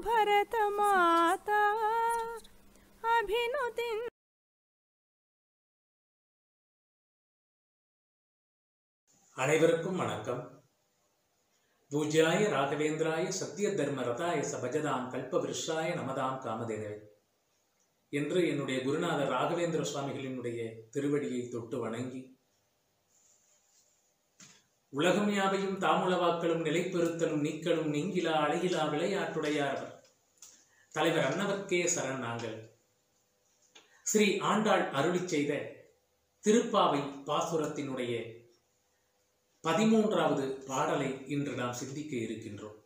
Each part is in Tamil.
भरतमाता अभिनुतिन् அனைவருக்கும் வணக்கம் பூஜ்யாய ராகவேந்திராய சத்திய தர்ம ரதாய சபஜதாம் கல்பவிருஷாய நமதாம் காமதேனவே என்று என்னுடைய குருநாதர் ராகவேந்திர சுவாமிகளினுடைய திருவடியை தொட்டு வணங்கி உலகம் யாவையும் தாமுளவாக்களும் நிலைப்பெறுத்தலும் நீக்கலும் நீங்கிலா அழகிலா விளையாட்டுடையார் அவர் தலைவர் அன்னவர்க்கே சரண் நாங்கள் ஸ்ரீ ஆண்டாள் அருளிச் செய்த திருப்பாவை பாசுரத்தினுடைய பதிமூன்றாவது பாடலை இன்று நாம் சிந்திக்க இருக்கின்றோம்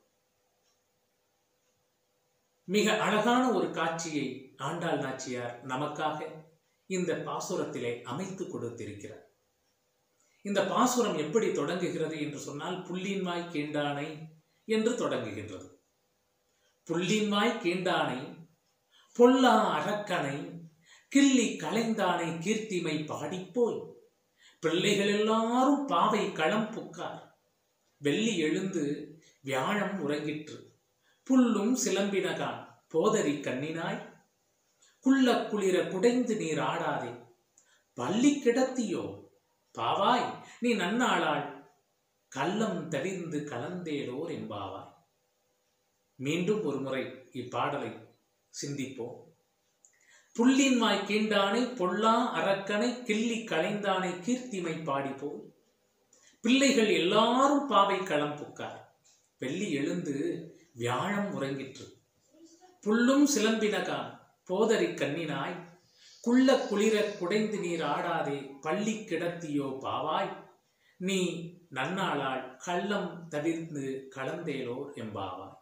மிக அழகான ஒரு காட்சியை ஆண்டாள் நாச்சியார் நமக்காக இந்த பாசுரத்திலே அமைத்து கொடுத்திருக்கிறார் இந்த பாசுரம் எப்படி தொடங்குகிறது என்று சொன்னால் புள்ளின்வாய் கீண்டானை என்று தொடங்குகின்றது புள்ளின்வாய் கீண்டானை பொல்லா அரக்கனை கிள்ளி கலைந்தானை கீர்த்திமை பாடிப்போய் பிள்ளைகள் எல்லாரும் பாவை களம் புக்கார் வெள்ளி எழுந்து வியாழம் உறங்கிற்று புல்லும் சிலம்பினகான் போதரி கண்ணினாய் குள்ள குளிர குடைந்து நீர் ஆடாதே பள்ளி கிடத்தியோ பாவாய் நீ நன்னாளாள் கள்ளம் தவிர்ந்து கலந்தேலோர் என்பாவாய் மீண்டும் ஒரு முறை இப்பாடலை சிந்திப்போம் புள்ளின் வாய் கீண்டானை பொல்லா அரக்கனை கிள்ளி களைந்தானை கீர்த்திமை பாடி போய் பிள்ளைகள் எல்லாரும் பாவை களம் புக்கார் வெள்ளி எழுந்து வியாழம் உறங்கிற்று புல்லும் சிலம்பினகான் போதரி கண்ணினாய் குள்ள குளிர குடைந்து நீர் ஆடாதே பள்ளி கிடத்தியோ பாவாய் நீ நன்னாளாள் கள்ளம் தவிர்ந்து கலந்தேலோர் எம்பாவாய்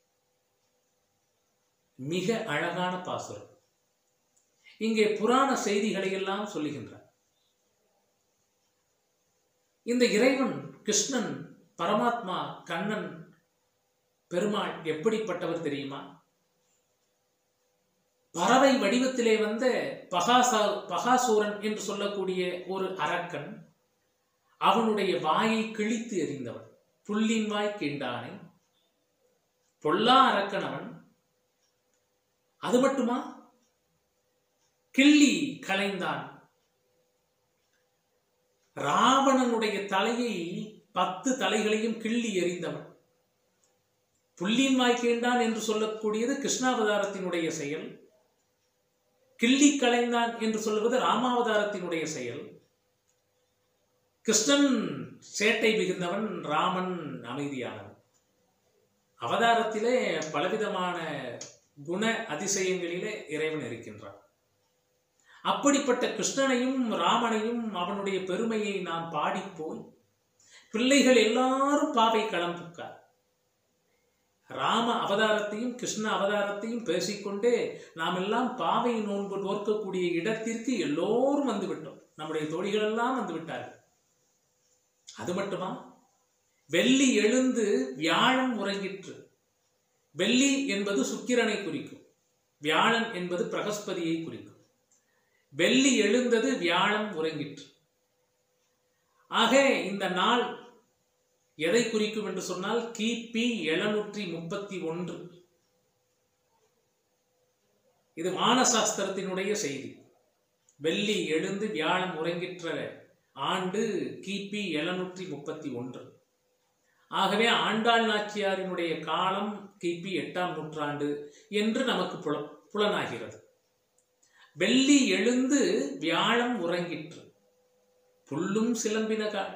மிக அழகான பாசுரம் இங்கே புராண செய்திகளை எல்லாம் சொல்லுகின்றார் இந்த இறைவன் கிருஷ்ணன் பரமாத்மா கண்ணன் பெருமாள் எப்படிப்பட்டவர் தெரியுமா பறவை வடிவத்திலே வந்த பகாசா பகாசூரன் என்று சொல்லக்கூடிய ஒரு அரக்கன் அவனுடைய வாயை கிழித்து எறிந்தவன் புல்லின் வாய் கீண்டானை பொல்லா அரக்கன் அவன் அது மட்டுமா கிள்ளி கலைந்தான் ராவணனுடைய தலையை பத்து தலைகளையும் கிள்ளி எறிந்தவன் புள்ளின் வாய்க்கின்றான் என்று சொல்லக்கூடியது கிருஷ்ணாவதாரத்தினுடைய செயல் கிள்ளி கலைந்தான் என்று சொல்லுவது ராமாவதாரத்தினுடைய செயல் கிருஷ்ணன் சேட்டை மிகுந்தவன் ராமன் அமைதியானவன் அவதாரத்திலே பலவிதமான குண அதிசயங்களிலே இறைவன் இருக்கின்றான் அப்படிப்பட்ட கிருஷ்ணனையும் ராமனையும் அவனுடைய பெருமையை நாம் பாடிப்போய் பிள்ளைகள் எல்லாரும் பாவை களம் புக்கார் ராம அவதாரத்தையும் கிருஷ்ண அவதாரத்தையும் பேசிக்கொண்டே நாம் எல்லாம் பாவை நோன்பு நோக்கக்கூடிய இடத்திற்கு எல்லோரும் வந்து விட்டோம் நம்முடைய தோழிகள் எல்லாம் வந்து விட்டார்கள் அது மட்டுமா வெள்ளி எழுந்து வியாழம் உறங்கிற்று வெள்ளி என்பது சுக்கிரனை குறிக்கும் வியாழன் என்பது பிரகஸ்பதியை குறிக்கும் வெள்ளி எழுந்தது வியாழம் உறங்கிற்று ஆக இந்த நாள் எதை குறிக்கும் என்று சொன்னால் கிபி எழுநூற்றி முப்பத்தி ஒன்று இது வானசாஸ்திரத்தினுடைய செய்தி வெள்ளி எழுந்து வியாழம் உறங்கிற்ற ஆண்டு கிபி எழுநூற்றி முப்பத்தி ஒன்று ஆகவே ஆண்டாள் நாச்சியாரினுடைய காலம் கிபி எட்டாம் நூற்றாண்டு என்று நமக்கு புல புலனாகிறது வெள்ளி எழுந்து வியாழம் உறங்கிற்று புல்லும் சிலம்பினகால்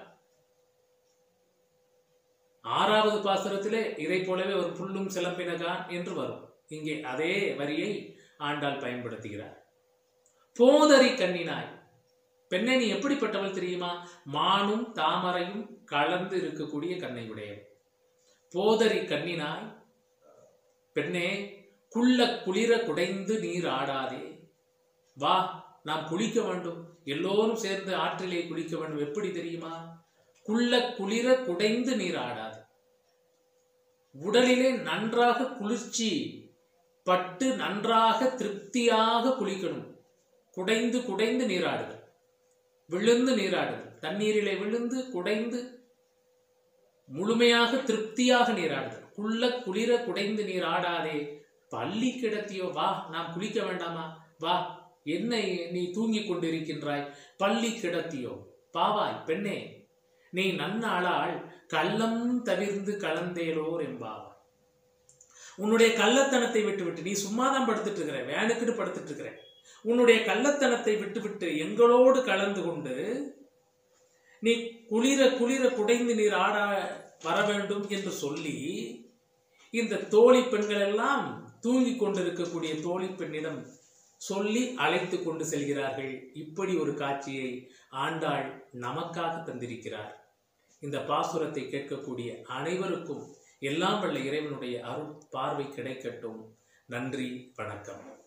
ஆறாவது பாசுரத்திலே இதை போலவே ஒரு புல்லும் சிலம்பினகான் என்று வரும் இங்கே அதே வரியை ஆண்டாள் பயன்படுத்துகிறார் போதரி கண்ணினாய் பெண்ணை நீ எப்படிப்பட்டவள் தெரியுமா மானும் தாமரையும் கலந்து இருக்கக்கூடிய கண்ணை உடையவள் போதரி கண்ணினாய் பெண்ணே குள்ள குளிர குடைந்து நீர் ஆடாதே வா நாம் குளிக்க வேண்டும் எல்லோரும் சேர்ந்து ஆற்றிலே குளிக்க வேண்டும் எப்படி தெரியுமா குள்ள குளிர குடைந்து நீர் ஆடாது உடலிலே நன்றாக குளிர்ச்சி பட்டு நன்றாக திருப்தியாக குளிக்கணும் குடைந்து குடைந்து நீராடுதல் விழுந்து நீராடுதல் தண்ணீரிலே விழுந்து குடைந்து முழுமையாக திருப்தியாக நீராடுதல் குள்ள குளிர குடைந்து நீர் ஆடாதே பள்ளி கிடத்தியோ வா நாம் குளிக்க வேண்டாமா வா என்ன நீ தூங்கிக் கொண்டிருக்கின்றாய் பள்ளி கிடத்தியோ பாவாய் பெண்ணே நீ நன்னாளால் கள்ளம் தவிர்ந்து கலந்தேலோர் என்பாவாய் உன்னுடைய கள்ளத்தனத்தை விட்டுவிட்டு நீ சும்மாதான் படுத்துட்டு இருக்கிற வேனுக்குன்னு படுத்துட்டு இருக்கிற உன்னுடைய கள்ளத்தனத்தை விட்டுவிட்டு எங்களோடு கலந்து கொண்டு நீ குளிர குளிர குடைந்து நீர் ஆட வர வேண்டும் என்று சொல்லி இந்த தோழி பெண்கள் எல்லாம் தூங்கிக் கொண்டிருக்கக்கூடிய தோழி பெண்ணிடம் சொல்லி அழைத்து கொண்டு செல்கிறார்கள் இப்படி ஒரு காட்சியை ஆண்டாள் நமக்காக தந்திருக்கிறார் இந்த பாசுரத்தை கேட்கக்கூடிய அனைவருக்கும் எல்லாம் வல்ல இறைவனுடைய அருள் பார்வை கிடைக்கட்டும் நன்றி வணக்கம்